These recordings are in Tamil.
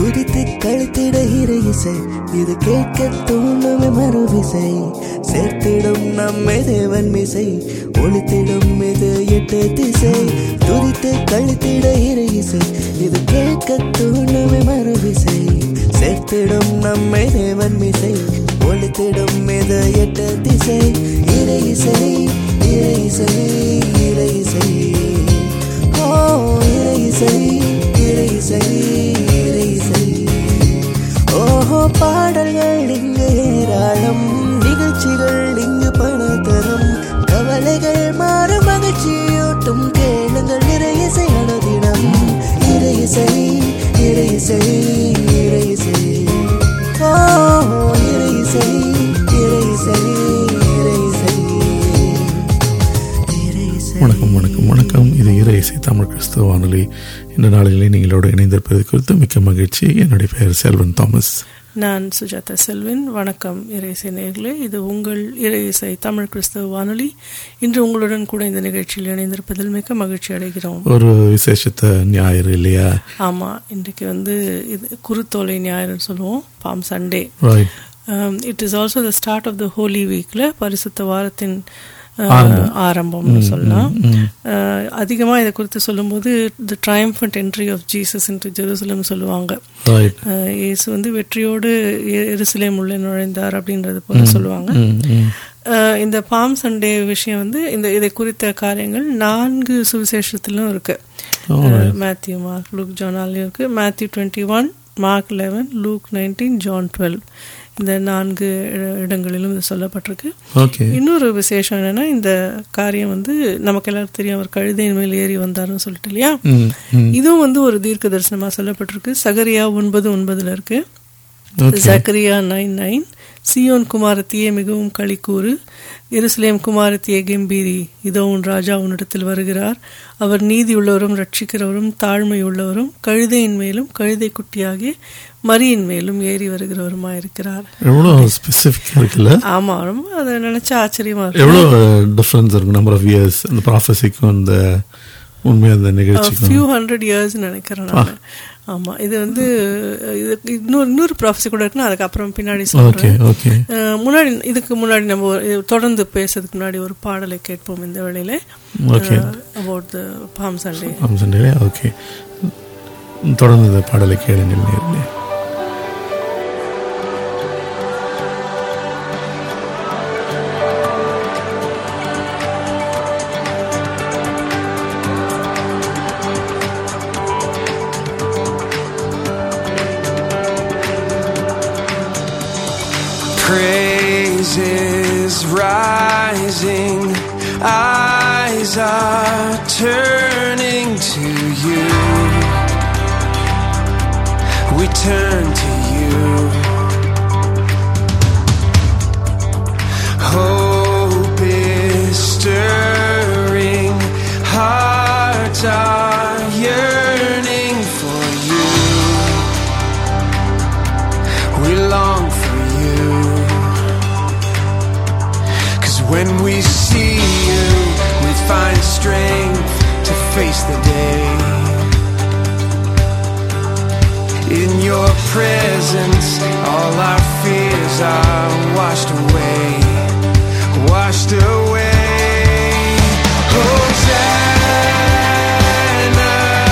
துதித்து கழுத்திட இறை இசை இது கேட்க தூண்டுமே மறுவிசை சேர்த்திடும் நம்மை தேவன் மிசை ஒளித்திடும் இது எட்டு திசை துதித்து கழுத்திட இறை இசை இது கேட்க தூண்டுமே மறுவிசை சேர்த்திடும் நம்மை தேவன் மிசை ஒளித்திடும் இது எட்டு திசை இறை இசை இறை இசை இறை இசை ஓ இறை இசை இறை இசை இறை இசை ஓஹோ பாடல்கள் இங்கு ஏராளம் நிகழ்ச்சிகள் இங்கு பல தரும் கவலைகள் மாறும் மகிழ்ச்சியூட்டும் கேளுங்கள் இறை இசை அனுதினம் இறை இசை இறை இசை இறை இசை ஓ இறை இசை இறை இசை இறை இசை இறை இசை வணக்கம் வணக்கம் வணக்கம் இது இறை இசை தமிழ் கிறிஸ்துவ வானொலி இந்த நாளிலே நீங்களோடு இணைந்திருப்பது குறித்து மிக்க மகிழ்ச்சி என்னுடைய பெயர் செல்வன் தாமஸ் நான் சுஜாதா செல்வின் வணக்கம் இறைசை நேர்களே இது உங்கள் இறையிசை தமிழ் கிறிஸ்தவ வானொலி இன்று உங்களுடன் கூட இந்த நிகழ்ச்சியில் இணைந்திருப்பதில் மிக்க மகிழ்ச்சி அடைகிறோம் ஒரு விசேஷத்த ஞாயிறு இல்லையா ஆமா இன்றைக்கு வந்து இது குருத்தோலை ஞாயிறுன்னு சொல்லுவோம் palm Sunday right it is also the start of the holy வீக்ல பரிசுத்த வாரத்தின் அஹ், ஆரம்பம்னு சொல்லலாம் அஹ், அதிகமா இதை குறித்து சொல்லும்போது the triumphant entry of Jesus into Jerusalem சொல்லுவாங்க ரைட் அஹ், இயேசு வந்து வெற்றியோடு எ- எருசலேம் உள்ள நுழைந்தார் அப்படின்றது போல சொல்லுவாங்க அஹ், இந்த பாம் சண்டே விஷயம் வந்து இந்த இதை குறித்த காரியங்கள் நான்கு சுவிசேஷத்திலும் இருக்கு மேத்யூ மார்க் லூக் ஜான் ஆலையும் இருக்கு Matthew twenty one Mark eleven Luke nineteen John twelve இந்த நான்கு இட- இடங்களிலும் இது சொல்லப்பட்டிருக்கு ஓகே இன்னொரு விசேஷம் என்னன்னா இந்த காரியம் வந்து நமக்கு எல்லாருக்கும் தெரியும் அவர் கழுதையின் மேல் ஏறி வந்தாருன்னு சொல்லிட்டு இல்லையா இதுவும் வந்து ஒரு தீர்க்க தரிசனமா சொல்லப்பட்டிருக்கு சகரியா ஒன்பது ஒன்பதுல இருக்கு ஜக்கரியா நைன் நைன் சியோன் குமாரத்தியே மிகவும் களிக்கூறு எருசலேம் குமாரத்தியே கெம்பீரி இதோ உன் ராஜா உன்னிடத்தில் வருகிறார் அவர் நீதி உள்ளவரும் ரட்சிக்கிறவரும் தாழ்மை உள்ளவரும் கழுதையின் மேலும் கழுதை குட்டியாகி மரியின் மேலும் ஏறி வருகிறவருமாயிருக்கிறார் எவ்வளோ ஸ்பெசிஃபிக்காக இருக்குல்ல ஆமா ரொம்ப அதை நினைச்சா ஆச்சரியமா இருக்கு எவ்வளோ டிஃப்ரென்ஸ் இருக்கு நம்பர் ஆஃப் இயர்ஸ் அந்த ப்ராஃபஸிக்கும் அந்த உண்மை அந்த நிகழ்ச்சிக்கும் ஃபியூ ஹண்ட்ரட் இயர்ஸ் நினைக்கிறேன் நான் ஆமா இது வந்து இது இன்னொரு இன்னொரு ப்ராஃபஸி கூட இருக்குன்னா அதுக்கப்புறம் பின்னாடி ஓகே சொல்றேன் ஓகே அஹ் முன்னாடி இதுக்கு முன்னாடி நம்ம ஒரு- இது தொடர்ந்து பேசுறதுக்கு முன்னாடி ஒரு பாடலை கேட்போம் இந்த வேளையில okay about the palm Sunday Sunday okay தொடர்ந்து இந்த பாடலை கேளுங்கள் நேர்களே Praises rising, eyes are turning to you. We turn to you. Hope is stirring, hearts are yearning for you. We long for you. Cause when we see you, we find strength to face the day. In your presence, all our fears are washed away. Washed away. Hosanna,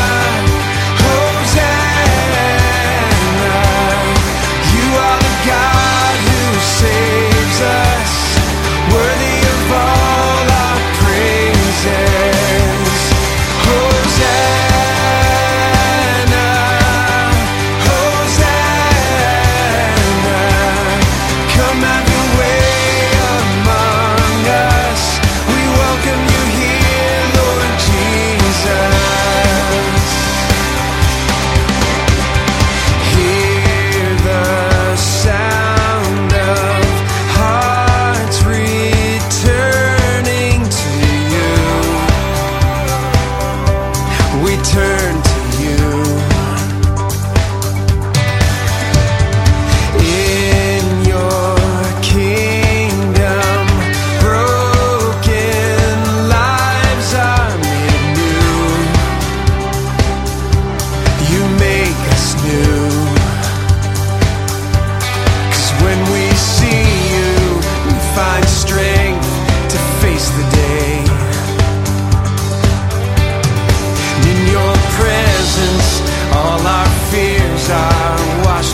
Hosanna. You are the God who saves us, worthy of all our praises. Hosanna, Hosanna. Come have your way among us. We welcome you here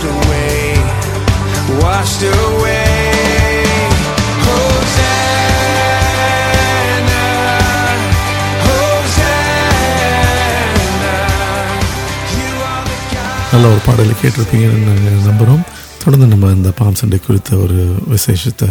washed away, washed away. Hosanna, Hosanna. You are the God. நல்ல ஒரு பாடலை கேட்டிருப்பீங்கன்னு நாங்கள் நம்புகிறோம் தொடர்ந்து நம்ம இந்த பாம் சண்டை குறித்த ஒரு விசேஷத்தை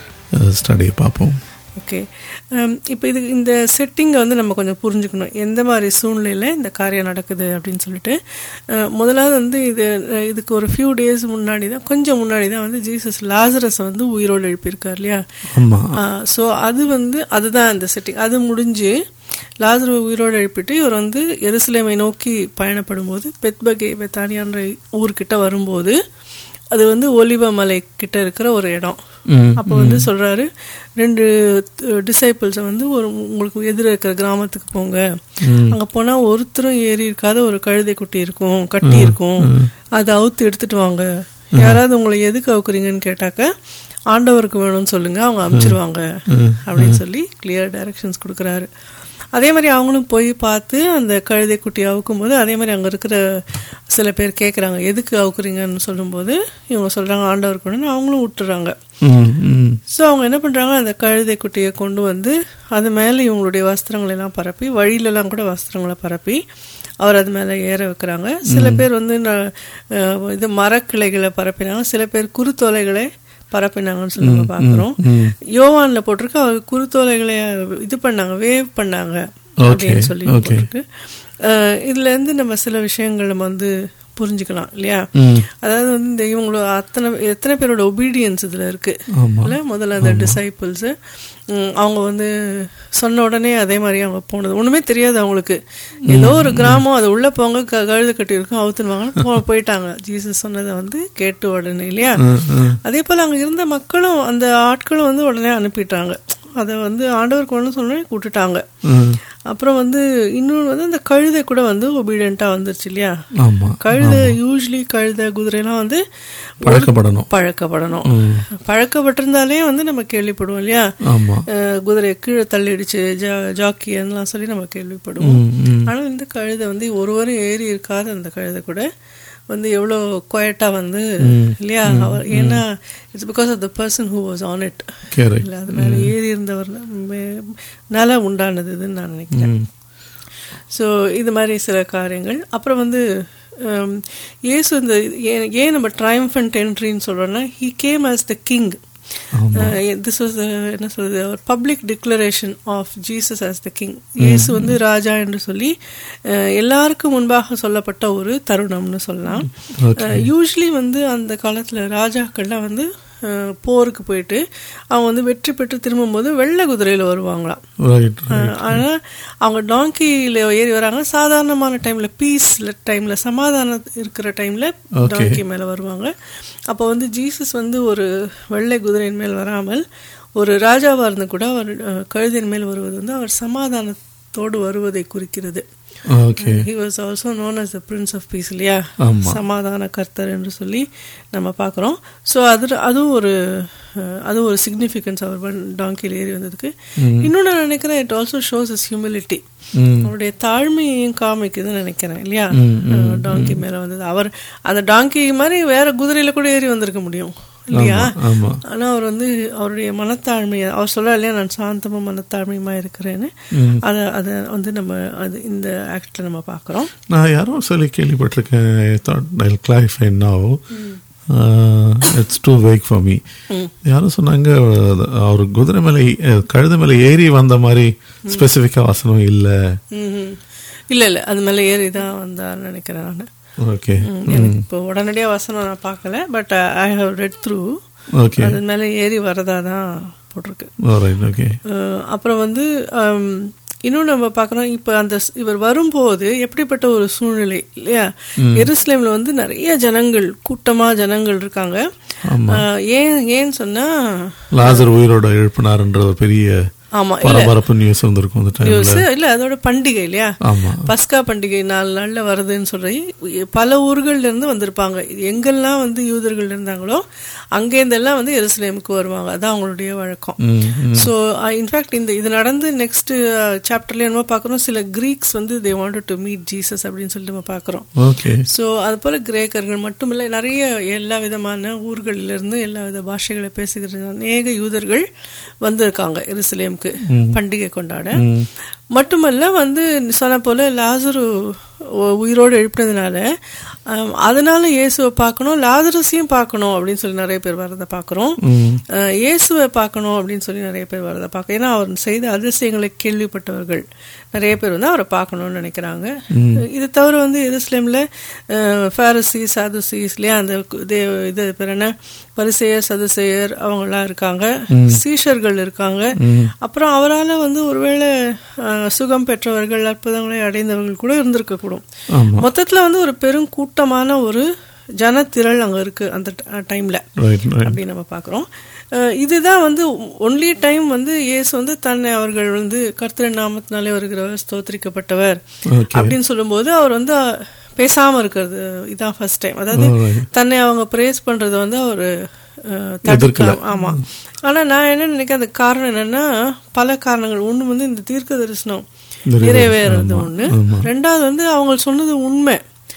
ஸ்டடியை பார்ப்போம் ஓகே இப்போ இது இந்த செட்டிங்கை வந்து நம்ம கொஞ்சம் புரிஞ்சுக்கணும் எந்த மாதிரி சூழ்நிலையில் இந்த காரியம் நடக்குது அப்படின்னு சொல்லிட்டு அஹ், முதலாவது வந்து இது அஹ், இதுக்கு ஒரு ஃபியூ டேஸ் முன்னாடி தான் கொஞ்சம் முன்னாடி தான் வந்து ஜீசஸ் லாசரஸை வந்து உயிரோடு எழுப்பியிருக்கார் இல்லையா ஆமாம் ஸோ அது வந்து அதுதான் அந்த செட்டிங் அது முடிஞ்சு லாசரு உயிரோடு எழுப்பிட்டு இவர் வந்து எருசலேமை நோக்கி பயணப்படும் போது பெத்பகே பெத்தானியான்ற ஊர்கிட்ட வரும்போது அது வந்து ஒலிவ மலை கிட்ட இருக்கிற ஒரு இடம் ம், அப்போ வந்து சொல்றாரு ரெண்டு டிசைபிள்ஸை வந்து ஒரு உங்களுக்கு எதிர இருக்கிற கிராமத்துக்கு போங்க அங்க போனா ஒருத்தரும் ஏறி இருக்காத ஒரு கழுதை குட்டி இருக்கும் கட்டி இருக்கும் அதை அவுத்து எடுத்துட்டு வாங்க யாராவது உங்களை எதுக்கு அவுக்குறீங்கன்னு கேட்டாக்க ஆண்டவருக்கு வேணும்னு சொல்லுங்க அவங்க அனுப்பிச்சிருவாங்க அப்படின்னு சொல்லி கிளியர் டைரக்ஷன்ஸ் கொடுக்குறாரு அதே மாதிரி அவங்களும் போய் பார்த்து அந்த கழுதை குட்டி அவுக்கும் போது அதே மாதிரி அங்கே இருக்கிற சில பேர் கேட்குறாங்க எதுக்கு அவுக்குறீங்கன்னு சொல்லும்போது இவங்க சொல்கிறாங்க ஆண்டவருக்கு வேணும்னு அவங்களும் விட்டுறாங்க ம் ம் ஸோ அவங்க என்ன பண்ணுறாங்க அந்த கழுதை குட்டியை கொண்டு வந்து அது மேலே இவங்களுடைய வஸ்திரங்களை எல்லாம் பரப்பி வழியிலலாம் கூட வஸ்திரங்களை பரப்பி அவர் அது மேலே ஏற வைக்கிறாங்க சில பேர் வந்து ந- அஹ் இது மரக்கிளைகளை பரப்பினாங்க சில பேர் குருத்தோலைகளை பரப்பினாங்கன்னு சொல்லி நம்ம பார்க்குறோம் யோவான்ல போட்டிருக்கு அவர் குருத்தோலைகளை இது பண்ணாங்க வேவ் பண்ணாங்க அப்படின்னு சொல்லி okay. போட்டிருக்கு அஹ் இதுல இருந்து நம்ம சில விஷயங்கள் நம்ம வந்து புரிஞ்சுக்கலாம் இல்லையா ம் அதாவது வந்து இந்த இவங்களோட அத்தனை எத்தனை பேரோட ஒபீடியன்ஸ் இதுல இருக்கு ஆமா. இல்ல முதல்ல அந்த டிசைபிள்ஸ் அவங்க வந்து சொன்ன உடனே அதே மாதிரி அவங்க போனது ஒண்ணுமே தெரியாது அவங்களுக்கு ஏதோ ஒரு கிராமம் அது உள்ள போங்க க- கழுது கட்டி இருக்கும் அவுத்துனுவாங்க போ போயிட்டாங்க ஜீசஸ் சொன்னதை வந்து கேட்டு உடனே இல்லையா ம், ம். அதே போல அங்க இருந்த மக்களும் அந்த ஆட்களும் வந்து உடனே அனுப்பிட்டாங்க அதை வந்து ஆண்டவருக்கு ஒன்று சொன்னே விட்டுட்டாங்க ம். அப்புறம் வந்து இன்னொன்று வந்து அந்த கழுதை கூட வந்து ஒபீடியண்டா வந்துருச்சு இல்லையா ஆமா கழுதை யூஸ்வலி கழுதை குதிரைலாம் வந்து பழக்கப்படணும் பழக்கப்படணும் பழக்கப்பட்டிருந்தாலே வந்து நம்ம கேள்விப்படுவோம் இல்லையா ஆமா அஹ் குதிரையை கீழே தள்ளிடுச்சு ஜா ஜாக்கியன்லாம் சொல்லி நம்ம கேள்விப்படுவோம் ம், ம். ஆனால் இந்த கழுதை வந்து ஒருவரும் ஏறி இருக்காத அந்த கழுதை கூட வந்து எவ்வளோ குவைட்டா வந்து இல்லையா அவர் ஏன்னா it's because of the person who was on it Correct. இல்லை அது மேலே ஏறி இருந்தவர் நல உண்டானது இதுன்னு நான் நினைக்கிறேன் ம். ஸோ இது மாதிரி சில காரியங்கள் அப்புறம் வந்து ஹம், இயேசு இந்த ஏன் ஏன் நம்ம ட்ரையம்ஃபன்ட் என்ட்ரின்னு சொல்கிறோன்னா he came as the king this was என்ன சொல்றது அவர் public declaration of Jesus as the king இயேசு வந்து ராஜா என்று சொல்லி அஹ், எல்லாருக்கும் முன்பாக சொல்லப்பட்ட ஒரு தருணம்னு சொல்லலாம் யூஸ்வலி வந்து அந்த காலத்தில் ராஜாக்கள்லாம் வந்து அஹ், போருக்கு போயிட்டு அவங்க வந்து வெற்றி பெற்று திரும்பும்போது வெள்ளை குதிரையில் வருவாங்களாம் ரைட் ஆஹ் ஆனா அவங்க டாங்கியில் ஏறி வராங்க சாதாரணமான டைம்ல பீஸ் டைம்ல சமாதானம் இருக்கிற டைம்ல டாங்கி மேல வருவாங்க அப்போ வந்து ஜீசஸ் வந்து ஒரு வெள்ளை குதிரையின் மேல் வராமல் ஒரு ராஜாவா இருந்து கூட அவர் அஹ், கழுதையின் மேல் வருவது வந்து அவர் சமாதானத்தோடு வருவதை குறிக்கிறது okay he was also known as the prince of peace இல்லையா ஆமா. சமாதான கர்த்தர் என்று சொல்லி நம்ம பார்க்குறோம் ஸோ அது அதுவும் ஒரு அஹ், அதுவும் ஒரு சிக்னிஃபிகன்ஸ் அவர் டாங்கியில் ஏறி வந்ததுக்கு இன்னொன்று நான் நினைக்கிறேன் it also shows is humility hmm. அவருடைய தாழ்மையையும் காமிக்குதுன்னு நினைக்கிறேன் இல்லையா டாங்கி மேல வந்தது அவர் அந்த டாங்கி மாதிரி வேற குதிரையில கூட ஏறி வந்திருக்க முடியும் இல்லையா ஆமா ஆனா அவர் வந்து அவருடைய மனத்தாழ்மையை அவர் சொல்ல இல்லையா நான் சாந்தமும் மனத்தாழ்மையுமா இருக்கிறேன்னு அதை அதை வந்து நம்ம அது இந்த ஆக்ட்ல நம்ம பார்க்குறோம் நான் யாரோ சொல்லி கேள்விப்பட்டிருக்கேன் I thought I clarify now it's too vague for me யாரும் சொன்னாங்க அது அவர் குதிரை மேலே அஹ், கழுதை மேலே ஏறி வந்த மாதிரி ஸ்பெசிஃபிக்காக வசனம் இல்லை ம்ஹும். இல்ல இல்ல அது மேல ஏறி தான் வந்தார்னு நினைக்கிறேன் நான் ஓகே எனக்கு இப்போ உடனடியா வசனம் நான் பார்க்கல but I have read through okay அது மேல ஏறி வரதா தான் போட்டிருக்கு ரைட் ஓகே அஹ் அப்புறம் வந்து ஹம், இன்னும் நம்ம பார்க்குறோம் இப்போ அந்த ஸ்- இவர் வரும்போது எப்படிப்பட்ட ஒரு சூழ்நிலை இல்லையா எருசலேம்ல வந்து நிறைய ஜனங்கள் கூட்டமா ஜனங்கள் இருக்காங்க அஹ், ஏன் ஏன்னு சொன்னா லாசர் உயிரோட எழுப்பினார்ன்ற ஒரு பெரிய ஆமா இல்ல பரபரப்பு நியூஸ் வந்திருக்கும் அந்த டைம்ல நியூஸ் இல்ல அதோட பண்டிகை இல்லையா ஆமா பஸ்கா பண்டிகை நாலு நாள்ல வருதுன்னு சொல்லி பல ஊர்கள்ல இருந்து வந்திருப்பாங்க எங்கெல்லாம் வந்து யூதர்கள் இருந்தாங்களோ அங்கேருந்தெல்லாம் வந்து எருசலேமுக்கு வருவாங்க அதான் அவங்களுடைய வழக்கம் ம், ம். ஸோ இன்ஃபேக்ட் இந்த இது நடந்து நெக்ஸ்ட் சாப்டர்ல என்னமோ பார்க்குறோம் சில கிரீக்ஸ் வந்து they wanted to meet Jesus அப்படின்னு சொல்லிட்டு நம்ம பார்க்குறோம் ஓகே ஸோ அது போல கிரேக்கர்கள் மட்டுமில்லை நிறைய எல்லா விதமான ஊர்களிலிருந்து இருந்து எல்லா வித பாஷைகளை பேசுகிற அநேக யூதர்கள் வந்திருக்காங்க எருசலேமுக்கு பண்டிகை கொண்டாட மட்டுமல்ல வந்து சொன்ன போல லாசரு உ- உயிரோடு எழுப்பினதுனால ஆம், அதனால இயேசுவை பார்க்கணும் லாசரஸையும் பார்க்கணும் அப்படின்னு சொல்லி நிறைய பேர் வரதை பார்க்குறோம் ம். அஹ், இயேசுவை பார்க்கணும் அப்படின்னு சொல்லி நிறைய பேர் வரதை பார்க்க ஏன்னா அவர் செய்த அதிசயங்களை கேள்விப்பட்டவர்கள் நிறைய பேர் வந்து அவரை பார்க்கணும்னு நினைக்கிறாங்க இது தவிர வந்து எருசலேம்ல ஃபாரசி சாதுசிஸ் இல்லையா அந்த கு- தே- இது பேர் என்ன பரிசெயர் சதுசெயர் அவங்களாம் இருக்காங்க சீஷர்கள் இருக்காங்க அப்புறம் அவரால வந்து ஒருவேளை அஹ், சுகம் பெற்றவர்கள் அற்புதங்களை அடைந்தவர்கள் கூட இருந்திருக்க கூடும் ஆமா மொத்தத்துல வந்து ஒரு பெரும் கூட்டமான ஒரு ஜனத்திரள் அங்க இருக்கு அந்த டைம்ல ரைட் ரைட் அப்படி நம்ம பார்க்குறோம் இதுதான் வந்து ஒன்லி டைம் வந்து இயேசு வந்து தன்னை அவர்கள் வந்து கர்த்தர் நாமத்தினாலே வருகிறவர் ஸ்தோத்திரிக்கப்பட்டவர் ஓகே அப்படின்னு சொல்லும்போது அவர் வந்து அஹ், பேசாம இருக்கிறது இதான் ஃபர்ஸ்ட் டைம் அதாவது Alright. தன்னை அவங்க பிரேஸ் பண்றது வந்து அவர் தடுக்கலாம் ஆமா ஆனா நான் என்ன நினைக்கிறேன் அந்த காரணம் என்னன்னா பல காரணங்கள் ஒண்ணு வந்து இந்த தீர்க்க தரிசனம் நிறைவேறது ஒண்ணு ரெண்டாவது வந்து அவங்க சொன்னது உண்மை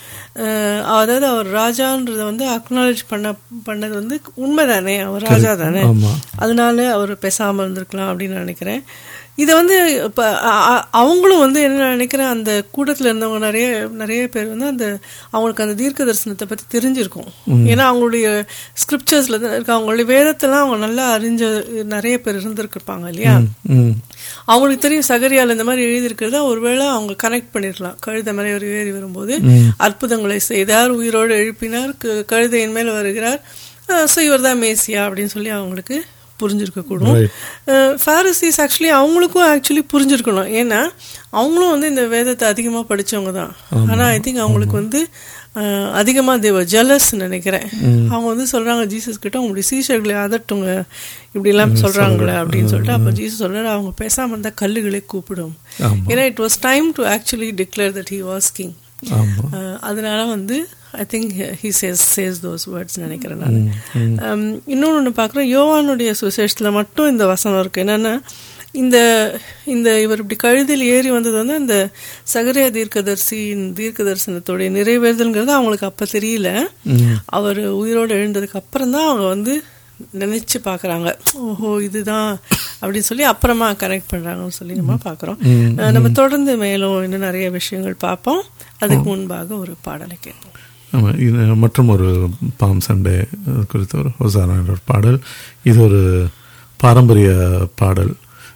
அஹ், அதாவது அவர் ராஜான்றத வந்து அக்னாலேஜ் பண்ண பண்ணது வந்து உண்மைதானே அவர் ராஜா தானே ஆமா அதனால அவர் பேசாம இருந்திருக்கலாம் அப்படின்னு நினைக்கிறேன் இதை வந்து இப்ப அ- அ- அவங்களும் வந்து என்ன நினைக்கிறேன் அந்த கூட்டத்துல இருந்தவங்க நிறைய நிறைய பேர் வந்து அந்த அவங்களுக்கு அந்த தீர்க்க தரிசனத்தை பத்தி தெரிஞ்சிருக்கும் ஏன்னா அவங்களுடைய ஸ்கிரிப்சர்ஸ்ல தான் இருக்கு அவங்களுடைய வேதத்தெல்லாம் அவங்க நல்லா அறிஞ்ச நிறைய பேர் இருந்திருப்பாங்க இல்லையா ம் அவங்களுக்கு தெரியும் சகரியால் இந்த மாதிரி எழுதியிருக்கிறத ஒருவேளை அவங்க கனெக்ட் பண்ணிருக்கலாம் கழுதை மேலே ஒரு ஏறி வரும்போது அற்புதங்களை செய்தார் உயிரோடு எழுப்பினார் க- கழுதையின் மேல் வருகிறார் ஸோ இவர் தான் மேசியா அப்படின்னு சொல்லி அவங்களுக்கு புரிஞ்சிருக்க கூடும் Right. ஃபாரசிஸ் ஆக்சுவலி அவங்களுக்கும் ஆக்சுவலி புரிஞ்சிருக்கணும் ஏன்னா அவங்களும் வந்து இந்த வேதத்தை அதிகமாக படிச்சவங்க தான் ஆனால் ஐ திங்க் அவங்களுக்கு வந்து அஹ், அதிகமா தேவ ஜலஸ் நினைக்கிறேன் அவங்க வந்து சொல்றாங்க ஜீசஸ் கிட்ட உங்களுடைய சீஷர்களை அதட்டுங்க இப்படி எல்லாம் சொல்றாங்களே அப்படின்னு சொல்லிட்டு அப்ப ஜீசஸ் சொல்றாரு அவங்க பேசாம இருந்தா கல்லுகளை கூப்பிடும் ஆமா. ஏன்னா it was time to actually declare that he was king ஆமா அதனால வந்து I think he says says those words நினைக்கிறேன் நான் இன்னொன்று ஒன்று பார்க்குறேன் யோவானுடைய சுசேஷத்தில் மட்டும் இந்த வசனம் இருக்கு என்னன்னா இந்த இந்த இவர் இப்படி கழுதில் ஏறி வந்தது வந்து அந்த சகரியா தீர்க்கதரிசியின் தீர்க்க தரிசனத்துடைய நிறைவேறுதல்ங்கிறது அவங்களுக்கு அப்போ தெரியல அவர் உயிரோடு எழுந்ததுக்கு அப்புறம் தான் அவங்க வந்து நினைச்சு பார்க்கறாங்க ஓஹோ இதுதான் அப்படின்னு சொல்லி அப்புறமா கனெக்ட் பண்றாங்கன்னு சொல்லி நம்ம பார்க்குறோம் நம்ம தொடர்ந்து மேலும் இன்னும் நிறைய விஷயங்கள் பார்ப்போம் அதுக்கு முன்பாக ஒரு பாடலை கேட்போம் ஆமா இது மற்றும் ஒரு பாம் சண்டே குறித்த ஒரு ஹொசானா என்ற ஒரு பாடல் இது ஒரு பாரம்பரிய பாடல்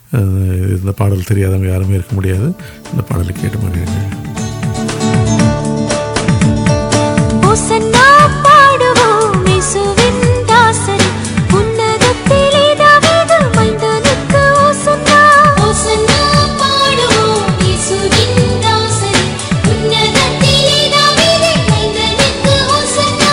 அஹ் இந்த பாடல் தெரியாதவங்க யாருமே இருக்க முடியாது இந்த பாடலை கேட்டு மகிழுங்கள் ஓசன்னா பாடுவோம் இயேசுவின் தாசரே உன்னதத்திலே தாவீது மைந்தனுக்கு ஓசன்னா ஓசன்னா பாடுவோம் இயேசுவின் தாசரே உன்னதத்திலே தாவீது மைந்தனுக்கு ஓசன்னா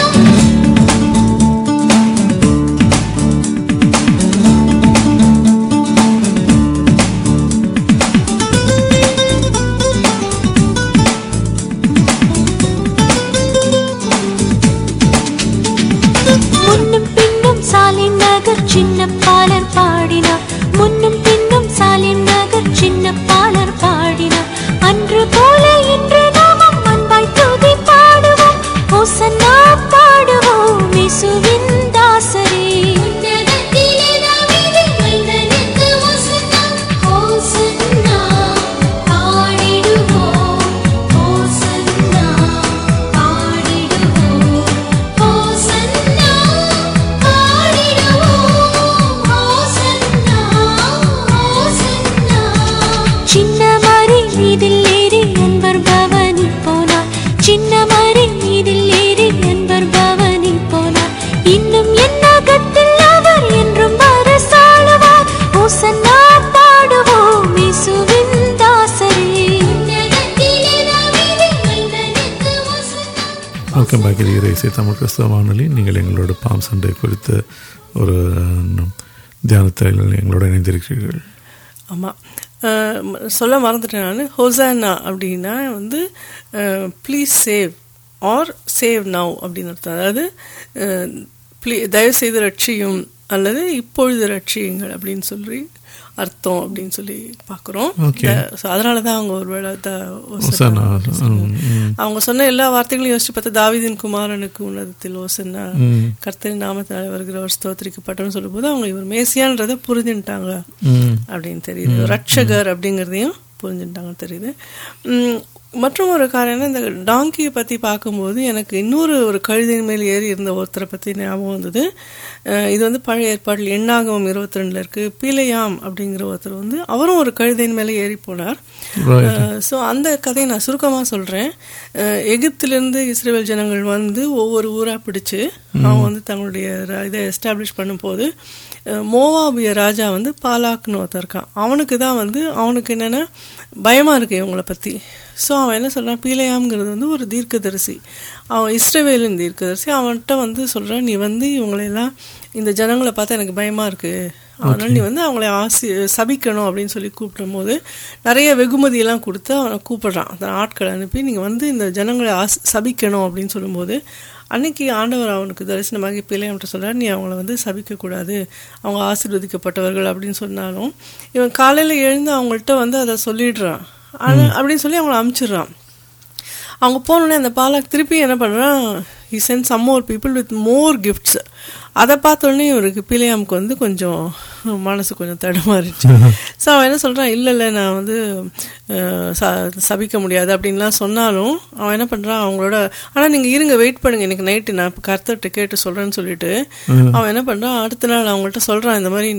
முன்னும் பின்னும் சாலின் நகர் சின்ன பாலர் பாடினார் முன்னும் பின்னும் சாலின் நகர் சின்ன பாலர் பாடினார் அன்று போல இன்று நாமும் அன்பாய் துதி பாடுவோம் ஓசன்னா பாடுவோம் இயேசுவின் தாசரே உன்னதத்திலே தாவீது மைந்தனுக்கு ஓசன்னா ஓசன்னா பாடிடுவோம் ஓசன்னா பாடிடுவோம் ஓசன்னா பாடிடுவோம் ஓசன்னா ஓசன்னா சின்ன மரி மீதில் ஏறி என்பர் பவனி போனார் சின்ன மரி மீதில் ஏறி என்பர் பவனி போனார் இன்னும் என் அகத்தில் அவர் என்றும் அரசாளுவார் ஓசன்னா பாடுவோம் இயேசுவின் தாசரே உன்னதத்திலே தாவீது மைந்தனுக்கு ஓசன்னா வெல்கம் பேக் இது இசை தமிழ் கிறிஸ்தவ வானொலி நீங்கள் எங்களோட பாம் சண்டே குறித்த ஒரு அஹ், தியானத்தில் எங்களோட இணைந்திருக்கிறீர்கள் ஆமாம் சொல்ல மறந்துட்டேன் நான் ஹோசானா அப்படின்னா வந்து please save or save now அப்படின்னு அர்த்தம் அதாவது அஹ், ப்ளீ தயவுசெய்து ரட்சியும் அல்லது இப்பொழுது ரட்சியுங்கள் அப்படின்னு சொல்லி அர்த்தம் அப்படின்னு சொல்லி பார்க்குறோம் Okay. அதனால தான் அவங்க ஒரு வேளை ஓசன்னா, ம், ம். அவங்க சொன்ன எல்லா வார்த்தைகளையும் யோசிச்சு பார்த்தா தாவீதின் குமாரனுக்கு உன்னதத்தில் ஓசன்னா ம். கர்த்தரின் நாமத்தினால வருகிறவர் ஸ்தோத்திரிக்கப்பட்டோன்னு சொல்லும்போது அவங்க இவர் மேசியான்றதை புரிஞ்சுட்டாங்க ம். அப்படின்னு தெரியுது ரட்சகர் அப்படிங்கிறதையும் புரிஞ்சுட்டாங்க தெரியுது உம், மற்றும் ஒரு காரணம் என்ன, இந்த டாங்கியை பற்றி பார்க்கும்போது எனக்கு இன்னொரு ஒரு கழுதையின் மேல் ஏறி இருந்த ஒருத்தரை பற்றி ஞாபகம் வந்தது அஹ் இது வந்து பழைய ஏற்பாட்டில் எண்ணாகமம் இருபத்தி ரெண்டில் இருக்குது பீலையாம் அப்படிங்கிற ஒருத்தர் வந்து அவரும் ஒரு கழுதையின் மேலே ஏறி போனார் Right. ஸோ அந்த கதையை நான் சுருக்கமாக சொல்கிறேன் எகிப்திலிருந்து இஸ்ரேல் ஜனங்கள் வந்து ஒவ்வொரு ஊராக பிடிச்சு அவங்க வந்து தங்களுடைய ர- இதை எஸ்டாப்ளிஷ் பண்ணும்போது அஹ், மோவாபிய ராஜா வந்து பாலாக்னு ஒருத்தன் இருக்கான் அவனுக்கு தான் வந்து அவனுக்கு என்னென்னா பயமாக இருக்கு இவங்கள பற்றி ஸோ அவன் என்ன சொல்கிறான் பீலையாம்ங்கிறது வந்து ஒரு தீர்க்கதரிசி அவன் இஸ்ரவேலின் தீர்க்கதரிசி அவன்கிட்ட வந்து சொல்கிறான் நீ வந்து இவங்களையெல்லாம் இந்த ஜனங்களை பார்த்தா எனக்கு பயமாக இருக்குது அதனால் நீ வந்து அவங்கள ஆசி சபிக்கணும் அப்படின்னு சொல்லி கூப்பிடும்போது நிறைய வெகுமதியெல்லாம் கொடுத்து அவனை கூப்பிடுறான் அந்த ஆட்களை அனுப்பி நீங்கள் வந்து இந்த ஜனங்களை ஆஸ் சபிக்கணும் அப்படின்னு சொல்லும்போது அன்னைக்கு ஆண்டவர் அவனுக்கு தரிசனமாகி பிள்ளையன்ட்ட சொல்கிறார் நீ அவங்கள வந்து சபிக்கக்கூடாது அவங்க ஆசீர்வதிக்கப்பட்டவர்கள் அப்படின்னு சொன்னாலும் இவன் காலையில் எழுந்து அவங்கள்ட்ட வந்து அதை சொல்லிடுறான் ஆனால் அப்படின்னு சொல்லி அவங்கள அமுச்சிடுறான் அவங்க போனோடனே அந்த பாலாக் திருப்பி என்ன பண்ணுறான் he sent some more people with more gifts அதை பார்த்தோன்னே இவருக்கு பிள்ளையாமுக்கு வந்து கொஞ்சம் மனசு கொஞ்சம் தடுமாறிச்சு ஸோ அவன் என்ன சொல்கிறான் இல்லை இல்லை நான் வந்து அஹ், ச- சபிக்க முடியாது அப்படின்லாம் சொன்னாலும் அவன் என்ன பண்ணுறான் அவங்களோட ஆனால் நீங்கள் இருங்க வெயிட் பண்ணுங்க எனக்கு நைட்டு நான் இப்போ கர்த்தர்கிட்ட கேட்டு சொல்கிறேன்னு சொல்லிட்டு அவன் என்ன பண்ணுறான் அடுத்த நாள் அவங்கள்ட்ட சொல்கிறான் இந்த மாதிரி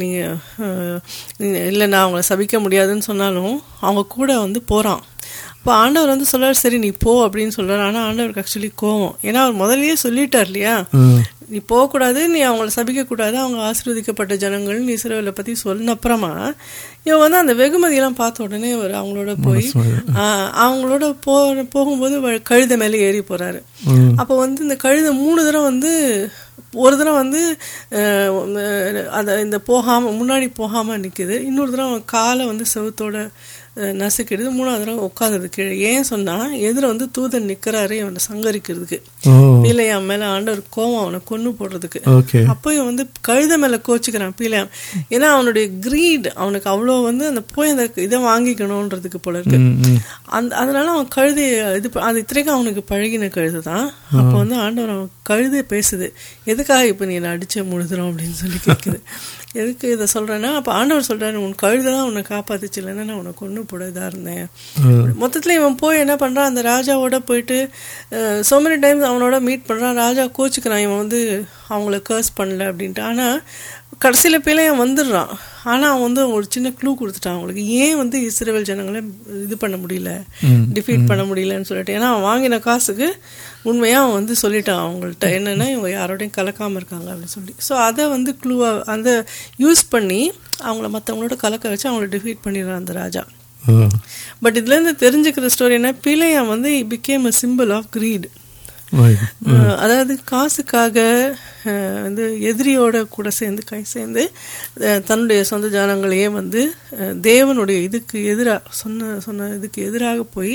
நீங்கள் இல்லை நான் அவங்கள சபிக்க முடியாதுன்னு சொன்னாலும் அவங்க கூட வந்து போகிறான் அப்போ ஆண்டவர் வந்து சொல்றாரு சரி நீ போ அப்படின்னு சொல்றாரு ஆனால் ஆண்டவருக்கு ஆக்சுவலி கோவம் ஏன்னா அவர் முதல்லயே சொல்லிட்டார் இல்லையா நீ போகக்கூடாது நீ அவங்கள சபிக்கக்கூடாது அவங்க ஆசீர்வதிக்கப்பட்ட ஜனங்கள் நீ இஸ்ரவேலை பற்றி சொன்ன அப்புறமா இவன் வந்து அந்த வெகுமதியெல்லாம் பார்த்த உடனே அவர் அவங்களோட போய் ஆஹ், அவங்களோட போ போகும்போது வ- கழுதை மேலே ஏறி போறாரு அப்போ வந்து இந்த கழுதை மூணு தடவை வந்து ஒரு தடவை வந்து அஹ், அஹ், அதை இந்த போகாம முன்னாடி போகாம நிக்குது இன்னொரு தடவை அவன் காலை வந்து செவுத்தோட அஹ், நசுக்கிடுது மூணாவது தடவை உட்காந்துது கீழே ஏன் சொன்னா எதிர வந்து தூதன் நிக்கிறாரு அவனை சங்கரிக்கிறதுக்கு ஓ பீலையாம் மேல ஆண்டவர் கோவம் அவனை கொன்னு போடுறதுக்கு ஓகே அப்போ இவன் வந்து கழுத மேல கோச்சிக்கிறான் பீலையாம் ஏன்னா அவனுடைய கிரீட் அவனுக்கு அவ்வளோ வந்து அந்த போய் அந்த இதை வாங்கிக்கணுன்றதுக்கு போல இருக்கு ம், ம். அந்த அதனால அவன் கழுதைய இது ப- அது இத்தனைக்கும் அவனுக்கு பழகின கழுதை தான் அப்போ வந்து ஆண்டவர் அவன் கழுதை பேசுது எதுக்காக இப்போ நீ என்னை அடிச்ச முழுதுறோம் அப்படின்னு சொல்லி கேட்குது எதுக்கு இதை சொல்றேன்னா அப்போ ஆண்டவர் சொல்றாரு உன் கழுதை தான் உன்னை காப்பாத்துச்சு இல்லைன்னா நான் உன்னை கொண்டு போட இதாக இருந்தேன் மொத்தத்துல இவன் போய் என்ன பண்றான் அந்த ராஜாவோட போயிட்டு so many டைம்ஸ் அவனோட மீட் பண்றான் ராஜா கோச்சுக்கிறான் இவன் வந்து அவங்கள கர்ஸ் பண்ணல அப்படின்ட்டு ஆனா கடைசியில் பிள்ளையன் வந்துடுறான் ஆனால் அவன் வந்து ஒரு சின்ன க்ளூ கொடுத்துட்டான் அவங்களுக்கு ஏன் வந்து இஸ்ரேல் ஜனங்களை இது பண்ண முடியல டிஃபீட் பண்ண முடியலன்னு சொல்லிட்டு ஏன்னா அவன் வாங்கின காசுக்கு உண்மையாக அவன் வந்து சொல்லிட்டான் அவங்கள்ட்ட என்னென்னா இவங்க யாரோடையும் கலக்காமல் இருக்காங்க அப்படின்னு சொல்லி ஸோ அதை வந்து க்ளூவாக அந்த யூஸ் பண்ணி அவங்கள மற்றவங்களோட கலக்க வச்சு அவங்கள டிஃபீட் பண்ணிடுறான் அந்த ராஜா ஆ. பட் இதுலேருந்து தெரிஞ்சுக்கிற ஸ்டோரி என்ன பிள்ளையான் வந்து become a symbol of greed Right. Uh அதாவது காசுக்காக அஹ் வந்து எதிரியோட கூட சேர்ந்து கை சேர்ந்து அஹ் தன்னுடைய சொந்த ஜனங்களையே வந்து அஹ் தேவனுடைய இதுக்கு எதிராக சொன்ன சொன்ன இதுக்கு எதிராக போய்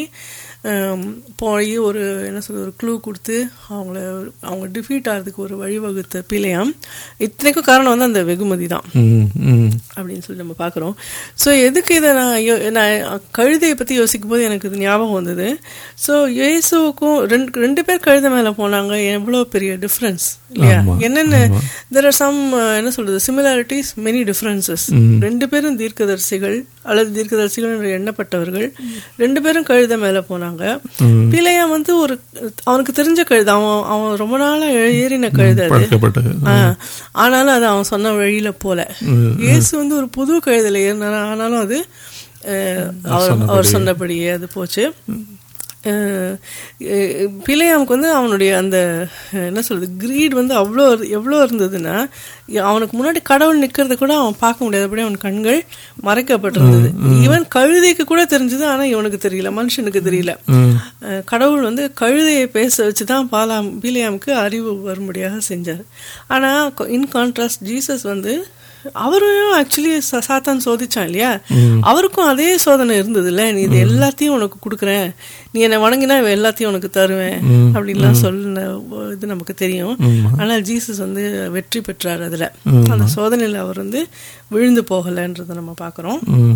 அஹ் போய் ஒரு என்ன சொல்றது ஒரு க்ளூ கொடுத்து அவங்கள அவங்க டிஃபீட் ஆகிறதுக்கு ஒரு வழிவகுத்த பிள்ளையாம் இத்தனைக்கும் காரணம் வந்து அந்த வெகுமதி தான் ம், ம். அப்படின்னு சொல்லி நம்ம பார்க்குறோம் ஸோ எதுக்கு இதை நான் யோ- நான் கழுதையை பற்றி யோசிக்கும் போது எனக்கு இது ஞாபகம் வந்தது ஸோ இயேசுவுக்கும் ரெண்டு ரெண்டு பேர் கழுதை மேலே போனாங்க எவ்வளோ பெரிய டிஃப்ரென்ஸ் இல்லையா ஆமா, என்னென்ன தெர் ஆர் சம் என்ன சொல்றது சிமிலாரிட்டிஸ் மெனி டிஃப்ரென்சஸ் ரெண்டு பேரும் தீர்க்கதரிசிகள் அல்லது தீர்க்கதரிசிகள் என்று எண்ணப்பட்டவர்கள் ரெண்டு பேரும் கழுதை மேலே போனாங்க பிள்ளையா வந்து ஒரு அவனுக்கு தெரிஞ்ச கழுதை அவன் அவன் ரொம்ப நாளா ஏறின கழுதை அது பழக்கப்பட்டது ஆ, ஆனாலும் அது அவன் சொன்ன வழியில போல இயேசு வந்து ஒரு புது கழுதையில ஏறினார் ஆனாலும் அது அஹ், அவர் அவர் சொன்னபடியே அது போச்சு அஹ், அஹ், பிலேயாமுக்கு வந்து அவனுடைய அந்த அஹ், என்ன சொல்றது கிரீட் வந்து அவ்வளோ எவ்வளோ இருந்ததுன்னா அவனுக்கு முன்னாடி கடவுள் நிற்கிறத கூட அவன் பார்க்க முடியாதபடி அவன் கண்கள் மறைக்கப்பட்டிருந்தது ஈவன் கழுதைக்கு கூட தெரிஞ்சது ஆனா இவனுக்கு தெரியல மனுஷனுக்கு தெரியல அஹ், கடவுள் வந்து கழுதையை பேச வச்சு தான் பாலாம் பீலியாமுக்கு அறிவு வரும்படியாக செஞ்சார் ஆனா இன் கான்ட்ராஸ்ட் ஜீசஸ் வந்து அவரும் ஆக்சுவலி சாத்தான் சோதிச்சான் இல்லையா அவருக்கும் அதே சோதனை இருந்ததுல்ல நீ இது எல்லாத்தையும் உனக்கு கொடுக்குறேன் நீ என்னை வணங்கினா இவன் எல்லாத்தையும் உனக்கு தருவேன் அப்படின்லாம் சொன்ன இது நமக்கு தெரியும் ஆனால் ஜீசஸ் வந்து வெற்றி பெற்றார் அதுல அந்த சோதனையில அவர் வந்து விழுந்து போகலைன்றதை நம்ம பார்க்குறோம் ம்.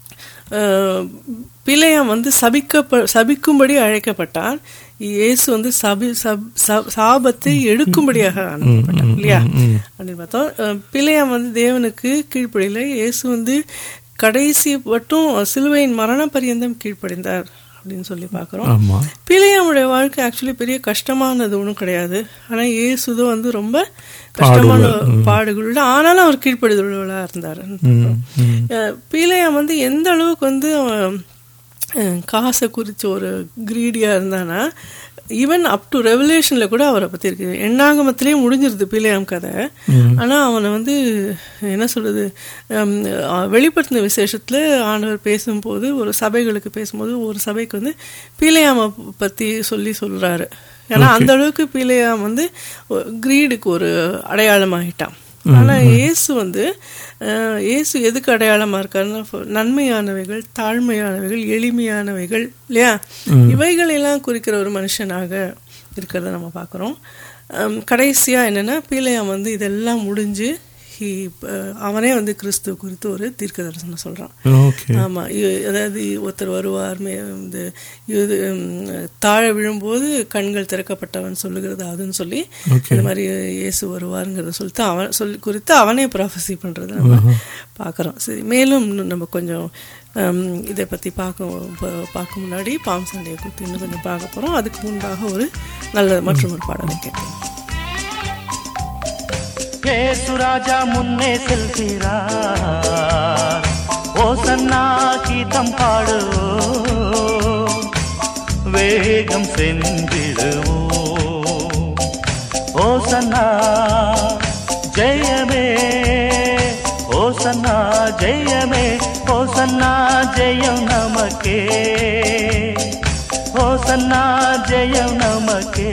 பிள்ளையாம் வந்து சபிக்க சபிக்கும்படி அழைக்கப்பட்டான் இயேசு வந்து சபி சப்- சப்- சாபத்தை எடுக்கும்படியாக அனுப்பப்பட்டார் இல்லையா அப்படின்னு பார்த்தோம் அஹ், பிள்ளையாம் வந்து தேவனுக்கு கீழ்ப்படியில இயேசு வந்து கடைசி மட்டும் சிலுவையின் மரண பரியந்தம் கீழ்ப்படிந்தார் அப்படின்னு சொல்லி பார்க்குறோம் ஆமா பிள்ளையாமுடைய வாழ்க்கை ஆக்சுவலி பெரிய கஷ்டமானது ஒன்றும் கிடையாது ஆனால் இயேசுதும் வந்து ரொம்ப கஷ்டமான பாடுகளோட ஆனாலும் அவர் கீழ்ப்படுதலா இருந்தார் பிள்ளையாம் வந்து எந்த அளவுக்கு வந்து அவன் அஹ், காசை குறித்து ஒரு கிரீடியாக இருந்தானா ஈவன் அப் டு ரெவலேஷனில் கூட அவரை பற்றி இருக்கு எண்ணாகமத்திலேயே முடிஞ்சிருது பிள்ளையாம் கதை ஆனால் அவனை வந்து என்ன சொல்றது ஹம், அஹ், வெளிப்படுத்தின விசேஷத்தில் ஆண்டவர் பேசும்போது ஒரு சபைகளுக்கு பேசும்போது ஒரு சபைக்கு வந்து பீலையாமை பற்றி சொல்லி சொல்றாரு ஏன்னா அந்த அளவுக்கு பீலையாம் வந்து கிரீடுக்கு ஒரு அடையாளமாகிட்டான் ஆனா இயேசு வந்து அஹ், இயேசு எதுக்கு அடையாளமா இருக்காருன்னா for நன்மையானவைகள் தாழ்மையானவைகள் எளிமையானவைகள் இல்லையா இவைகள் எல்லாம் குறிக்கிற ஒரு மனுஷனாக இருக்கிறத நம்ம பார்க்குறோம் கடைசியா என்னன்னா பீலையாம் வந்து இதெல்லாம் முடிஞ்சு he, அஹ், அவனே வந்து கிறிஸ்துவ குறித்து ஒரு தீர்க்க தரிசனம் சொல்றான் ஓகே ஆமா இ- அதாவது ஒருத்தர் வருவார் மே- இந்த இது ம், தாழ விழும்போது கண்கள் திறக்கப்பட்டவன் சொல்லுகிறது அதுன்னு சொல்லி இந்த மாதிரி இயேசு வருவாருங்கிறத சொல்லிட்டு அவன் சொல்லி குறித்து அவனே ப்ராஃபஸி பண்றதை நம்ம பார்க்குறோம் சரி மேலும் இன்னும் நம்ம கொஞ்சம் ஹம், இதை பற்றி பார்க்க ப- பார்க்க முன்னாடி பாம் சண்டையை குறித்து இன்னும் கொஞ்சம் பார்க்க போகிறோம் அதுக்கு முன்பாக ஒரு நல்ல மற்றும் ஒரு பாடலை கேட்போம் ஏசுராஜா முன்னே செல்கிறார் ஓசன்னா கீதம் பாடு வேகம் சென்றிடுவோ ஓசன்னா ஜெயமே ஓசன்னா ஜெயமே ஓசன்னா ஜெயம் நமக்கே ஓசன்னா ஜெயம் நமக்கே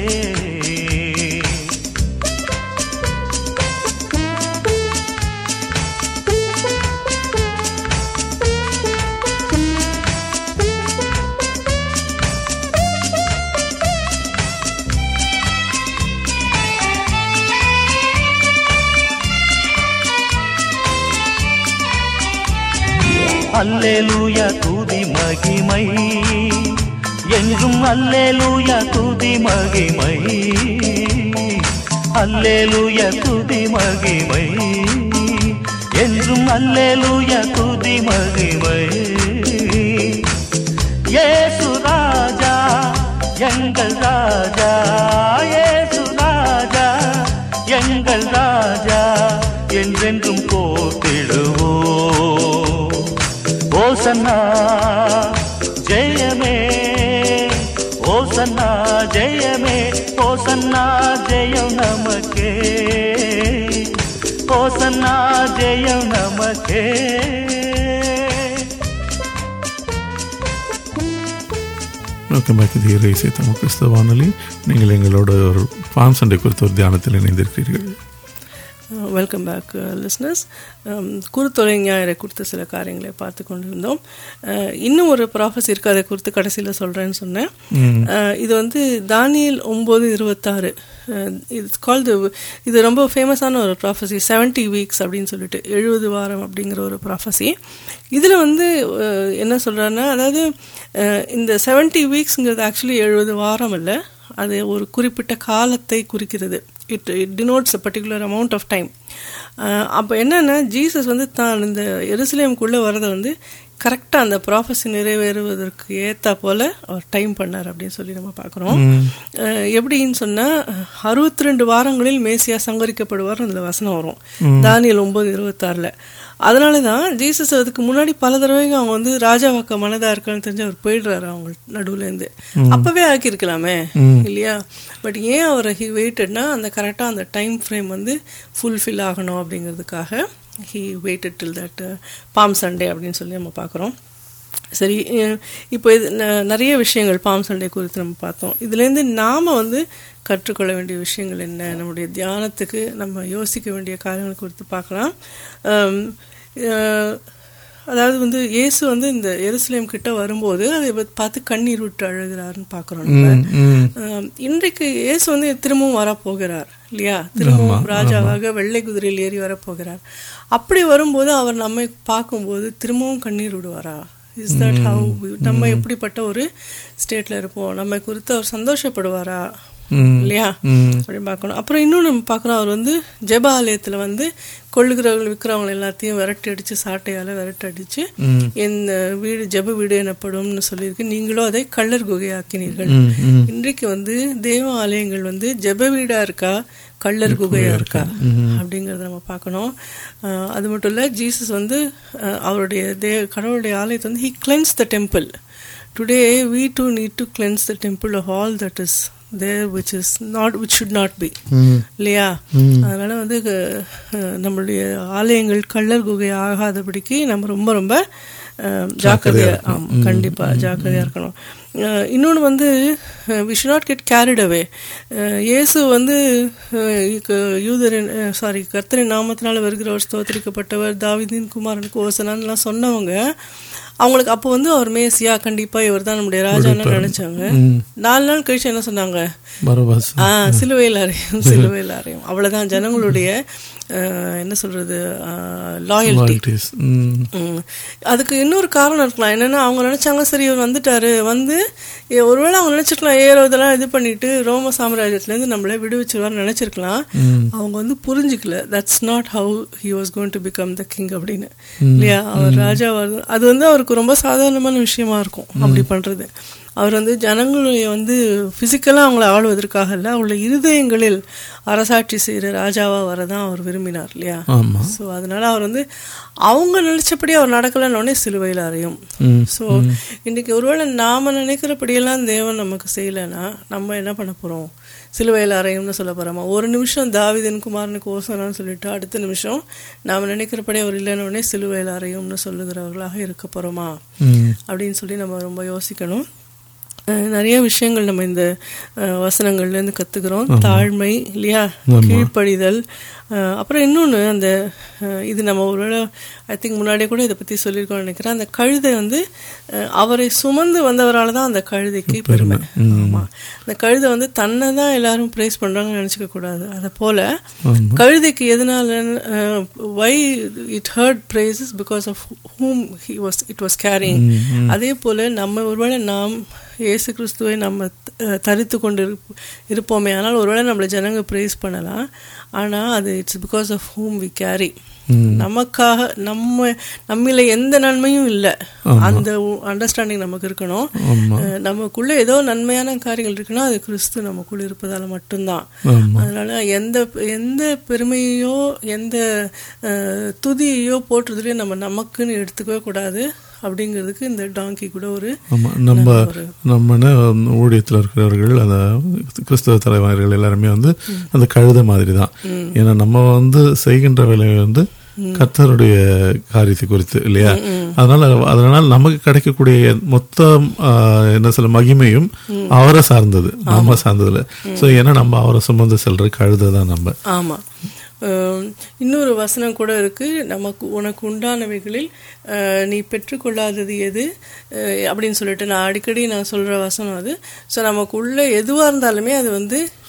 அல்லேலூயா துதி மகிமை என்றும் அல்லேலூயா துதி மகிமை அல்லேலூயா துதி மகிமை என்றும் அல்லேலூயா துதி மகிமை ஏசு ராஜா எங்கள் ராஜா ஏசு ராஜா எங்கள் ராஜா என்றென்றும் போத்திடுவோ ஓசன்னா ஜெயமே ஓசன்னா ஜெயமே ஓசன்னா ஜெயம் நமக்கே ஓசன்னா ஜெயம் நமக்கே வெல்கம் பேக் இது இறைசை தமிழ் கிறிஸ்தவ வானொலி நீங்கள் எங்களோட ஒரு பாம் சண்டை குறித்த ஒரு தியானத்தில் இணைந்திருக்கிறீர்கள் வெல்கம் பேக் லிஸ்னஸ் குருத்தொலை ஞாயிறை குறித்த சில காரியங்களை பார்த்து கொண்டிருந்தோம் அஹ், இன்னும் ஒரு ப்ராஃபஸ் இருக்கு அதை குறித்து கடைசியில் சொல்கிறேன்னு சொன்னேன் அஹ், இது வந்து தானியல் ஒம்பது இருபத்தாறு இட்ஸ் கால் இது ரொம்ப ஃபேமஸான ஒரு ப்ராஃபஸி 70 வீக்ஸ் அப்படின்னு சொல்லிட்டு எழுபது வாரம் அப்படிங்கிற ஒரு ப்ராஃபஸி இதில் வந்து அஹ், என்ன சொல்கிறாருன்னா அதாவது அஹ், இந்த 70 வீக்ஸ்ங்கிறது ஆக்சுவலி எழுபது வாரம் இல்லை அது ஒரு குறிப்பிட்ட காலத்தை குறிக்கிறது it it denotes a particular amount of time uh அப்போ என்னன்னா ஜீசஸ் வந்து தான் இந்த எருசலேமுக்குள்ளே வரதை வந்து கரெக்டாக அந்த ப்ராஃபஸி நிறைவேறுவதற்கு ஏற்றா போல அவர் டைம் பண்ணார் அப்படின்னு சொல்லி நம்ம பார்க்குறோம் எப்படின்னு சொன்னால் அறுபத்தி ரெண்டு வாரங்களில் மேசியா சங்கரிக்கப்படுவார் அந்த வசனம் வரும் தானியல் ஒன்பது இருபத்தாறில் அதனால தான் ஜீசஸ் அதுக்கு முன்னாடி பல தடவைங்க அவங்க வந்து ராஜாவாக்க மனதா இருக்கான்னு தெரிஞ்சு அவர் போயிடுறாரு அவங்க நடுவுலேருந்து அப்பவே ஆக்கியிருக்கலாமே இல்லையா பட் ஏன் அவர் ஹி வெயிட்டட்னா அந்த கரெக்டாக அந்த டைம் ஃப்ரேம் வந்து ஃபுல்ஃபில் ஆகணும் அப்படிங்கிறதுக்காக he waited till that palm Sunday அப்படின்னு சொல்லி நம்ம பார்க்குறோம் சரி அஹ் இப்போ இது ந- நிறைய விஷயங்கள் பாம் சண்டே குறித்து நம்ம பார்த்தோம் இதுலேருந்து நாம் வந்து கற்றுக்கொள்ள வேண்டிய விஷயங்கள் என்ன நம்முடைய தியானத்துக்கு நம்ம யோசிக்க வேண்டிய காரியங்கள் குறித்து பார்க்கலாம் அம், அஹ், அதாவது வந்து இயேசு வந்து இந்த எருசலேம் கிட்ட வரும்போது அதை பத்- பார்த்து கண்ணீர் விட்டு அழுகிறாருன்னு பார்க்குறோம் நம்ம அஹ், இன்றைக்கு இயேசு வந்து திரும்பவும் வரப்போகிறார் இல்லையா திரும்பவும் ராஜாவாக வெள்ளை குதிரையில் ஏறி வரப்போகிறார் அப்படி வரும்போது அவர் நம்மை பார்க்கும்போது திரும்பவும் கண்ணீர் விடுவாரா இஸ் தட் ஹவு நம்ம எப்படிப்பட்ட ஒரு ஸ்டேட்ல இருப்போம் நம்மை குறித்து அவர் சந்தோஷப்படுவாரா இல்லையா அப்படின்னு பார்க்கணும் அப்புறம் இன்னும் நம்ம பார்க்குறோம் அவர் வந்து ஜெப ஆலயத்துல வந்து கொள்ளுகிறவங்க விற்கிறவங்க எல்லாத்தையும் விரட்டி அடிச்சு சாட்டையால விரட்டி அடிச்சு இந்த வீடு ஜெப வீடு எனப்படும்னு சொல்லியிருக்கு நீங்களும் அதை கள்ளர் குகையாக்கினீர்கள் இன்றைக்கு வந்து தேவ ஆலயங்கள் வந்து ஜெப வீடா இருக்கா கள்ளர் குகையா இருக்கா அப்படிங்கறத நம்ம பார்க்கணும் அஹ் அது மட்டும் இல்ல ஜீசஸ் வந்து அஹ் அவருடைய தே கடவுளுடைய ஆலயத்தை வந்து he cleanse the temple today we too need to cleanse the temple of all that is there which is not which should not be இல்லையா அதனால வந்து அஹ், நம்மளுடைய ஆலயங்கள் கள்ளர் குகை ஆகாதபடிக்கு நம்ம ரொம்ப ரொம்ப அஹ், ஜாக்கிரதையா ஆமா கண்டிப்பா ஜாக்கிரதையா இருக்கணும் அஹ், இன்னொன்னு வந்து we should not get carried away இயேசு வந்து அஹ், இக்க- யூதரின் சாரி கர்த்தரின் நாமத்தினால வருகிறவர் ஸ்தோத்திரிக்கப்பட்டவர் தாவீதின் குமாரனுக்கு ஓசனான்லாம் சொன்னவங்க அவங்களுக்கு அப்போ வந்து அவர் மேசியா கண்டிப்பா இவர் தான் நம்முடைய ராஜான்னு நினைச்சாங்க நாலு நாள் கழிச்சு என்ன சொன்னாங்க பரவாஸ் ஆ சிலுவையில் அறையும் சிலுவையில் அறையும் அவ்வளவுதான் ஜனங்களுடைய அஹ், என்ன சொல்றது லாயல்ட்டி Qualities. ம். ம். அதுக்கு இன்னொரு காரணம் இருக்கலாம் என்னன்னா அவங்க நினைச்சாங்க சரி இவர் வந்துட்டாரு வந்து ஏ, ஒருவேளை அவங்க நினைச்சிருக்கலாம் ஏறோ இதெல்லாம் இது பண்ணிட்டு ரோம சாம்ராஜ்யத்துல இருந்து நம்மள விடுவிச்சிருவார் நினைச்சிருக்கலாம் அவங்க வந்து புரிஞ்சுக்கல that's not how he was going to become the king அப்படின்னு இல்லையா அவர் ராஜா வருது அது வந்து அவருக்கு ரொம்ப சாதாரணமான விஷயமா இருக்கும் அப்படி பண்றது அவர் வந்து ஜனங்களுடைய வந்து பிசிக்கலாக அவங்கள ஆளுவதற்காக இல்லை அவங்களுடைய இருதயங்களில் அரசாட்சி செய்கிற ராஜாவா வரதான் அவர் விரும்பினார் இல்லையா ஆமா ஸோ அதனால அவர் வந்து அவங்க நினைச்சபடி அவர் நடக்கலன்னு உடனே சிலுவையில் அறையும் ஸோ இன்னைக்கு ஒருவேளை நாம நினைக்கிறபடியெல்லாம் தேவன் நமக்கு செய்யலைன்னா நம்ம என்ன பண்ண போறோம் சிலுவையில் அறையும்னு சொல்ல போறோமா ஒரு நிமிஷம் தாவிதன் குமாரனுக்கு ஓசனான்னு சொல்லிட்டு அடுத்த நிமிஷம் நாம நினைக்கிறபடி அவர் இல்லைன்னு உடனே சிலுவையில் அறையும்னு சொல்லுகிறவர்களாக இருக்க போறோமா ம். அப்படின்னு சொல்லி நம்ம ரொம்ப யோசிக்கணும் அஹ் நிறைய விஷயங்கள் நம்ம இந்த அஹ், வசனங்கள்ல இருந்து கத்துக்கிறோம் தாழ்மை இல்லையா கீழ்ப்படிதல் அஹ், அப்புறம் இன்னொன்னு அந்த அஹ், இது நம்ம ஒருவேளை ஐ திங்க் முன்னாடியே கூட இதை பத்தி சொல்லியிருக்கோம்னு நினைக்கிறேன் அந்த கழுதை வந்து அஹ், அவரை சுமந்து வந்தவரால தான் அந்த கழுதைக்கு பெருமை ஆமா அந்த கழுதை வந்து தன்னை தான் எல்லாரும் பிரேஸ் பண்றாங்கன்னு நினைச்சுக்க கூடாது அதை போல கழுதைக்கு எதனால why it heard praises because of whom he was it was carrying அதே போல நம்ம ஒருவேளை நாம் இயேசு கிறிஸ்துவை நம்ம அஹ், தரித்து கொண்டு இருப்ப- இருப்போமே ஆனால் ஒருவேளை நம்மளை ஜனங்க ப்ரேஸ் பண்ணலாம் ஆனா அது it's because of whom we carry நமக்காக நம்ம நம்மள எந்த நன்மையும் இல்லை அந்த அண்டர்ஸ்டாண்டிங் நமக்கு இருக்கணும் அஹ், நமக்குள்ள ஏதோ நன்மையான காரியங்கள் இருக்குன்னா அது கிறிஸ்து நமக்குள்ள இருப்பதால மட்டும்தான் அதனால எந்த எந்த பெருமையோ எந்த அஹ், துதியையோ போற்றுறதுலையோ நம்ம நமக்குன்னு எடுத்துக்கவே கூடாது அப்படிங்கிறதுக்கு இந்த டாங்கி கூட ஒரு ஆமா நம்ம நம்ம என்ன, ஊழியத்துல இருக்கிறவர்கள் அந்த கிறிஸ்தவ தலைவர்கள் எல்லாருமே வந்து அந்த கழுத மாதிரி தான் ஏன்னா நம்ம வந்து செய்கின்ற வேலையை வந்து கர்த்தருடைய காரியத்தை குறித்து இல்லையா அதனால அதனால நமக்கு கிடைக்கக்கூடிய மொத்த ஆஹ், என்ன சொல்ல மகிமையும் அவரை சார்ந்தது நம்ம சார்ந்ததுல சோ ஏன்னா நம்ம அவரை சுமந்து செல்ற கழுதை தான் நம்ம ஆமா அஹ் இன்னொரு வசனம் கூட இருக்கு நமக்கு உனக்கு உண்டானவைகளில் அஹ், நீ பெற்றுக்கொள்ளாதது எது அஹ், அப்படின்னு சொல்லிட்டு நான் அடிக்கடி நான் சொல்ற வசனம் அது ஸோ நமக்கு உள்ள எதுவா இருந்தாலுமே அது வந்து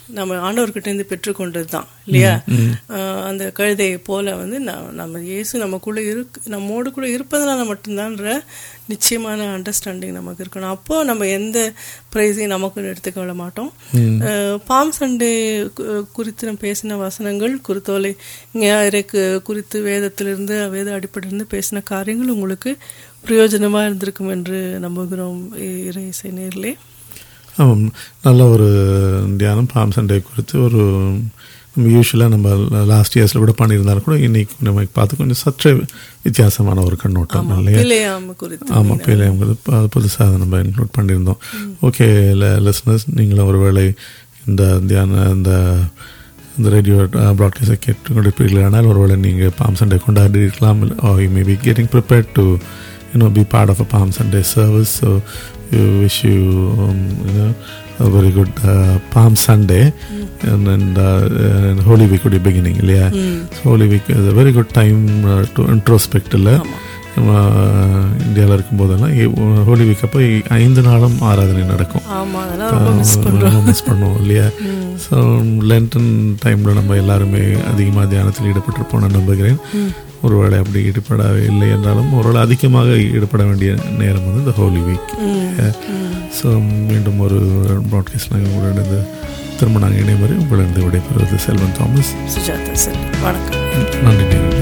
நம்ம ஆண்டவர்கிட்ட இருந்து பெற்றுக்கொண்டது தான் இல்லையா ஆஹ் அந்த கழுதையை போல வந்து ந- நம்ம இயேசு நமக்குள்ள இருக்கு நம்மோடு கூட இருப்பதனால மட்டும்தான்ற நிச்சயமான அண்டர்ஸ்டாண்டிங் நமக்கு இருக்கணும் அப்போ நம்ம எந்த ப்ரைஸையும் நமக்கு எடுத்துக்கொள்ள மாட்டோம் பாம் சண்டே குறித்து நம்ம பேசின வசனங்கள் குருத்தோலை ஞாயிறை கு- குறித்து வேதத்திலிருந்து வேத அடிப்படையிலிருந்து பேசின காரியங்கள் உங்களுக்கு பிரயோஜனமா இருந்திருக்கும் என்று நம்புகிறோம் இ- இறை இசை நேரிலே ஆமாம் நல்ல ஒரு தியானம் பாம் சண்டே குறித்து ஒரு நம்ம யூஸ்வலாக நம்ம லாஸ்ட் இயர்ஸில் கூட பண்ணியிருந்தாலும் கூட இன்னைக்கு நம்ம பார்த்து கொஞ்சம் சற்றே வித்தியாசமான ஒரு கண்ணோட்டம் இல்லையா பிள்ளையாம குறித்து ஆமாம் பிள்ளைங்கிறது அது புதுசாக நம்ம இன்க்ளூட் பண்ணியிருந்தோம் ஓகே லிஸ்னஸ் நீங்களும் ஒருவேளை இந்த தியான இந்த இந்த ரேடியோ ப்ராட்காஸ்டை கேட்டுக்கொண்டிருப்பீர்களானால் ஒருவேளை நீங்கள் பாம் சண்டே கொண்டாடி இருக்கலாம் you may be getting prepared to you know be part of a palm Sunday service so you wish you you know a very good uh, Palm Sunday and, and, uh, and Holy Week would be beginning இல்லையா Holy Week is a very good time uh, to introspect இல்லை நம்ம இந்தியாவில் இருக்கும்போதெல்லாம் ஹோலி வீக் அப்போ ஐந்து நாளும் ஆராதனை நடக்கும் ஆமா அதெல்லாம் ரொம்ப மிஸ் பண்றோம் ரொம்ப மிஸ் பண்ணுவோம் இல்லையா ஸோ லென்டன் டைமில் நம்ம எல்லாருமே அதிகமாக தியானத்தில் ஈடுபட்டிருப்போம் நான் நம்புகிறேன் ஒருவேளை அப்படி ஈடுபட இல்லை என்றாலும் ஒருவேளை அதிகமாக ஈடுபட வேண்டிய நேரம் வந்து இந்த ஹோலி வீக் ஸோ மீண்டும் ஒரு ப்ராட்காஸ்ட் நாங்கள் உங்களிடம் திரும்ப நாங்கள் இணைவரை உங்களிடம் விடைபெறுவது செல்வன் தாமஸ் சுஜாதா சார் வணக்கம் நன்றி நேயர்களே.